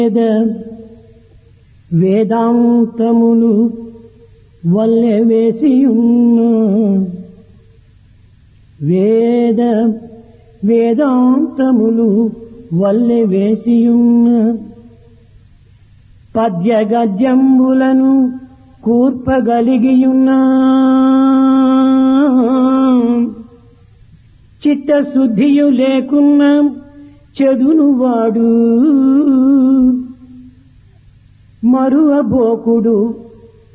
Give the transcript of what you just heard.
వేద వేదాంతములు వల్లె వేసియున్న వేద వేదాంతములు వల్లె వేసియున్న పద్య గద్యంబులను కూర్పగలిగియున్నా చిత్తశుద్ధియు లేకున్నా చెడును వాడు మరువబోకుడు